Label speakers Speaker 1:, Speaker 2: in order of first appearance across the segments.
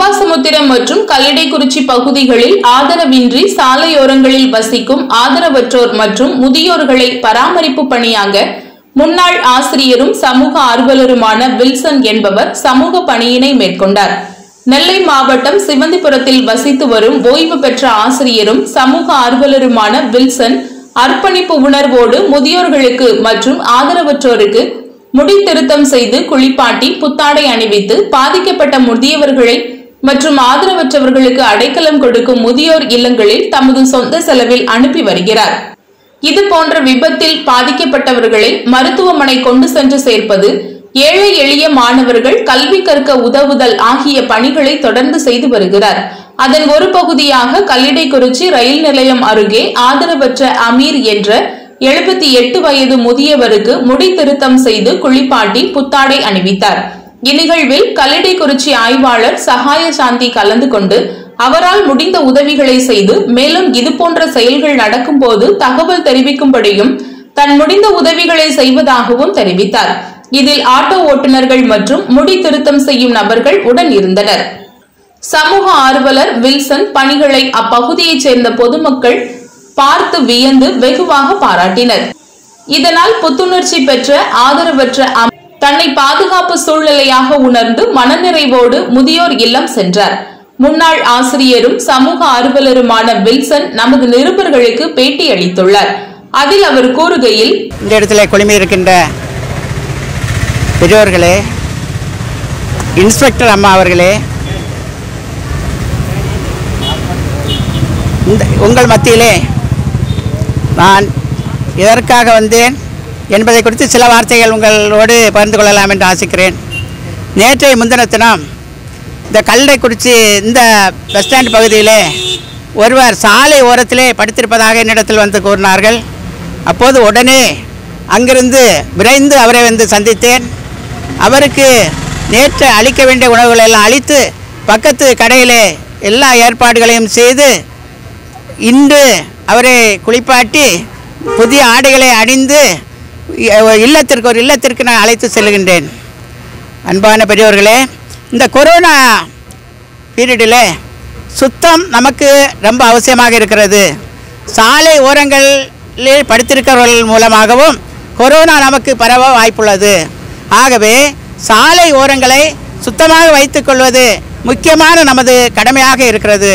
Speaker 1: அம்பாசமுத்திரம் மற்றும் கல்லடைக்குறிச்சி பகுதிகளில் ஆதரவின்றி சாலையோரங்களில் வசிக்கும் ஆதரவற்றோர் மற்றும் முதியோர்களை பராமரிப்பு பணியாக முன்னாள் ஆசிரியரும் சமூக ஆர்வலருமான வில்சன் என்பவர் சமூக பணியினை மேற்கொண்டார் நெல்லை மாவட்டம் சிவந்திபுரத்தில் வசித்து வரும் ஓய்வு பெற்ற ஆசிரியரும் சமூக ஆர்வலருமான வில்சன் அர்ப்பணிப்பு உணர்வோடு முதியோர்களுக்கு மற்றும் ஆதரவற்றோருக்கு முடி திருத்தம் செய்து குளிப்பாட்டி புத்தாடை அணிவித்து பாதிக்கப்பட்ட முதியவர்களை மற்றும் ஆதரவற்றவர்களுக்கு அடைக்கலம் கொடுக்கும் முதியோர் இல்லங்களில் தமது சொந்த செலவில் அனுப்பி வருகிறார் இது போன்ற விபத்தில் பாதிக்கப்பட்டவர்களை மருத்துவமனை கொண்டு சென்று சேர்ப்பது ஏழை எளிய மாணவர்கள் கல்வி கற்க உதவுதல் ஆகிய பணிகளை தொடர்ந்து செய்து வருகிறார் அதன் ஒரு பகுதியாக கல்லிடைக்குறிச்சி ரயில் நிலையம் அருகே ஆதரவற்ற அமீர் என்ற எழுபத்தி எட்டு வயது முதியவருக்கு முடி திருத்தம் செய்து குளிப்பாட்டி புத்தாடை அணிவித்தார் இந்நிகழ்வில் கல்லிடைக்குறிச்சி ஆய்வாளர் சகாய சாந்தி கலந்து கொண்டு அவரால் முடிந்த உதவிகளை செய்து மேலும் இதுபோன்ற செயல்கள் நடக்கும்போது தகவல் தெரிவிக்கும்படியும் தன் முடிந்த உதவிகளை செய்வதாகவும் தெரிவித்தார் இதில் ஆட்டோ ஓட்டுநர்கள் மற்றும் முடி திருத்தம் செய்யும் நபர்கள் உடன் இருந்தனர் சமூக ஆர்வலர் வில்சன் பணிகளை அப்பகுதியைச் சேர்ந்த பொதுமக்கள் பார்த்து வியந்து வெகுவாக பாராட்டினர் இதனால் புத்துணர்ச்சி பெற்ற ஆதரவற்ற அம்- தன்னை பாதுகாப்பு சூழ்நிலையாக உணர்ந்து மனநிறைவோடு முதியோர் இல்லம் சென்றார் முன்னாள் ஆசிரியரும் சமூக ஆர்வலருமான வில்சன் நமது நிருபர்களுக்கு பேட்டி அளித்துள்ளார் அதில் அவர் கூறுகையில்
Speaker 2: இந்த இடத்துல குழுமி இருக்கின்ற பெரியோர்களே இன்ஸ்பெக்டர் அம்மா அவர்களே இந்த உங்கள் மத்தியிலே நான் எதற்காக வந்தேன் என்பதை குறித்து சில வார்த்தைகள் உங்களோடு பகிர்ந்து கொள்ளலாம் என்று ஆசிக்கிறேன் நேற்றைய முன்தினத்தினம் இந்த கல்லடைக்குறிச்சி இந்த பஸ் ஸ்டாண்ட் பகுதியிலே ஒருவர் சாலை ஓரத்திலே படுத்திருப்பதாக என்னிடத்தில் வந்து கூறினார்கள் அப்போது உடனே அங்கிருந்து விரைந்து அவரை வந்து சந்தித்தேன் அவருக்கு நேற்று அளிக்க வேண்டிய உணவுகளை எல்லாம் அளித்து பக்கத்து கடையிலே எல்லா ஏற்பாடுகளையும் செய்து இன்று அவரை குளிப்பாட்டி புதிய ஆடைகளை அணிந்து இ- இல்லத்திற்கு ஒரு இல்லத்திற்கு நான் அழைத்து செல்கின்றேன் அன்பான பெரியவர்களே இந்த கொரோனா பீரியடில் சுத்தம் நமக்கு ரொம்ப அவசியமாக இருக்கிறது சாலை ஓரங்களில் படுத்திருக்கிறவர்கள் மூலமாகவும் கொரோனா நமக்கு பரவ வாய்ப்புள்ளது ஆகவே சாலை ஓரங்களை சுத்தமாக வைத்துக்கொள்வது முக்கியமான நமது கடமையாக இருக்கிறது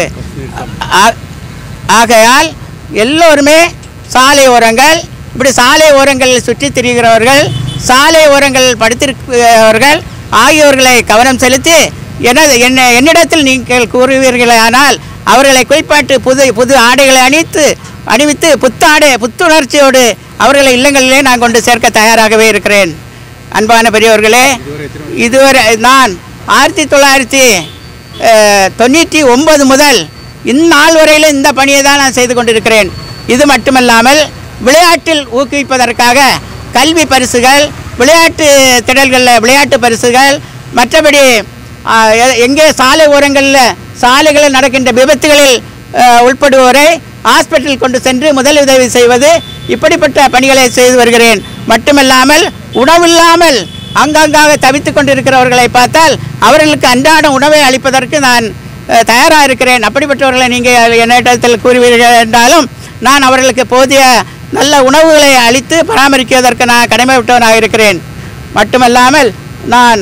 Speaker 2: ஆ- ஆகையால் எல்லோருமே சாலை ஓரங்கள் இப்படி சாலை ஓரங்களில் சுற்றித் திரிகிறவர்கள் சாலை ஓரங்களில் படுத்திருக்கிறவர்கள் ஆகியோர்களை கவனம் செலுத்தி எனது என்ன என்னிடத்தில் நீங்கள் கூறுவீர்களானால் அவர்களை குளிப்பாட்டு புது புது ஆடைகளை அணித்து அணிவித்து புத்தாடை புத்துணர்ச்சியோடு அவர்களை இல்லங்களிலே நான் கொண்டு சேர்க்க தயாராகவே இருக்கிறேன் அன்பான பெரியவர்களே இதுவரை நான் ஆயிரத்தி தொள்ளாயிரத்தி அஹ், தொண்ணூற்றி ஒன்பது முதல் இந்நாள் வரையிலும் இந்த பணியை தான் நான் செய்து கொண்டிருக்கிறேன் இது மட்டுமல்லாமல் விளையாட்டில் ஊக்குவிப்பதற்காக கல்வி பரிசுகள் விளையாட்டு திடல்களில் விளையாட்டு பரிசுகள் மற்றபடி ஆ, எ- எங்கே சாலை ஓரங்களில் சாலைகளில் நடக்கின்ற விபத்துகளில் ஆ, உட்படுவோரை ஹாஸ்பிட்டல் கொண்டு சென்று முதலுதவி செய்வது இப்படிப்பட்ட பணிகளை செய்து வருகிறேன் மட்டுமல்லாமல் உணவில்லாமல் அங்கங்காக தவித்துக் கொண்டிருக்கிறவர்களை பார்த்தால் அவர்களுக்கு அன்றாட உணவை அளிப்பதற்கு நான் அஹ், தயாராக இருக்கிறேன் அப்படிப்பட்டவர்களை நீங்கள் என்னிடத்தில் கூறுவீர்கள் என்றாலும் நான் அவர்களுக்கு போதிய நல்ல உணவுகளை அளித்து பராமரிப்பதற்கு நான் கடமைப்பட்டவனாக இருக்கிறேன் மட்டுமல்லாமல் நான்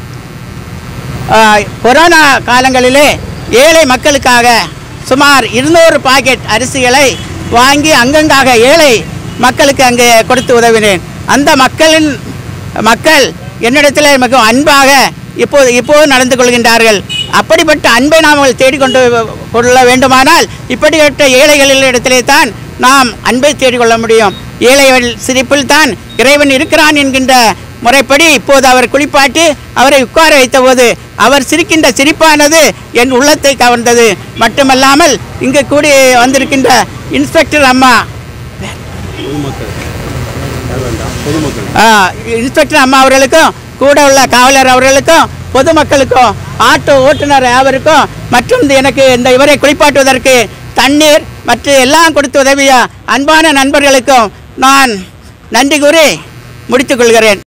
Speaker 2: ஆஹ், கொரோனா காலங்களிலே ஏழை மக்களுக்காக சுமார் இருநூறு பாக்கெட் அரிசிகளை வாங்கி அங்கங்காக ஏழை மக்களுக்கு அங்கே கொடுத்து உதவினேன் அந்த மக்களின் மக்கள் என்னிடத்தில் மிகவும் அன்பாக இப்போது இப்போது நடந்து கொள்கின்றார்கள் அப்படிப்பட்ட அன்பை நாம் தேடிக்கொண்டு கொள்ள வேண்டுமானால் இப்படிப்பட்ட ஏழைகளில் இடத்திலே தான் நாம் அன்பை தேடிக்கொள்ள முடியும் ஏழைகள் சிரிப்பில் தான் இறைவன் இருக்கிறான் என்கின்ற முறைப்படி இப்போது அவர் குளிப்பாட்டி அவரை உட்கார வைத்தபோது அவர் சிரிக்கின்ற சிரிப்பானது என் உள்ளத்தை கவர்ந்தது மட்டுமல்லாமல் இங்கு கூடி வந்திருக்கின்ற இன்ஸ்பெக்டர் அம்மா ஆ, இன்ஸ்பெக்டர் அம்மா அவர்களுக்கும் கூட உள்ள காவலர் அவர்களுக்கும் பொதுமக்களுக்கும் ஆட்டோ ஓட்டுநர் அவருக்கும் மற்றும் இந்த எனக்கு இந்த இவரை குளிப்பாட்டுவதற்கு தண்ணீர் மற்ற எல்லாம் கொடுத்து உதவிய அன்பான நண்பர்களுக்கும் நான் நன்றி கூறி முடித்துக் கொள்கிறேன்